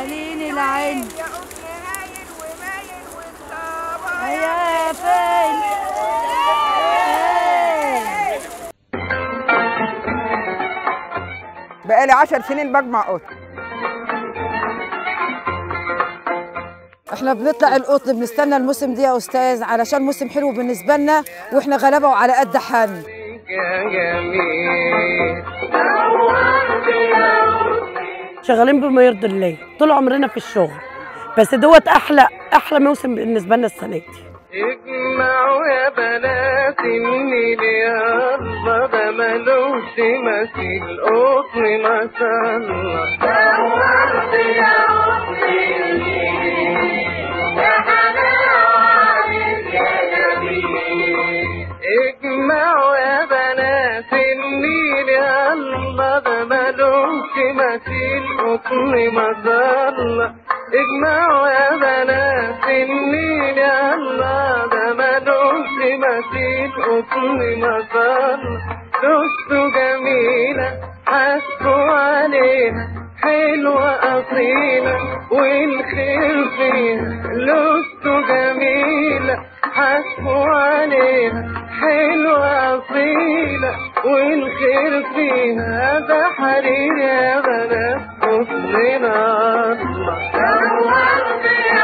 مالين العين يا قطن هايل ومايل والصبايا يا فين بقالي عشر سنين بجمع قطن احنا بنطلع القطن بنستنى الموسم دي يا استاذ علشان موسم حلو بالنسبه لنا واحنا غلابه وعلى قد حالنا شغالين بما يرضي الله طول عمرنا في الشغل بس دوت احلى احلى موسم بالنسبه لنا السنه دي اجمعوا يا بنات النيل يا الله ده ملوش مثيل قطن ما شاء الله اجمعوا يا بنات النيل يا الله ده ملوش مثيل قطن ما شاء الله اجمعوا يا بنات النيل يا الله ده ملوش مثيل قطن ما شاء الله دوسته جميلة حسوا علينا حلوة أصيلة والخير فيها لوسته جميلة حسوا علينا حلوة أصيلة والخير فيها ده حرير يا بنات حسننا الله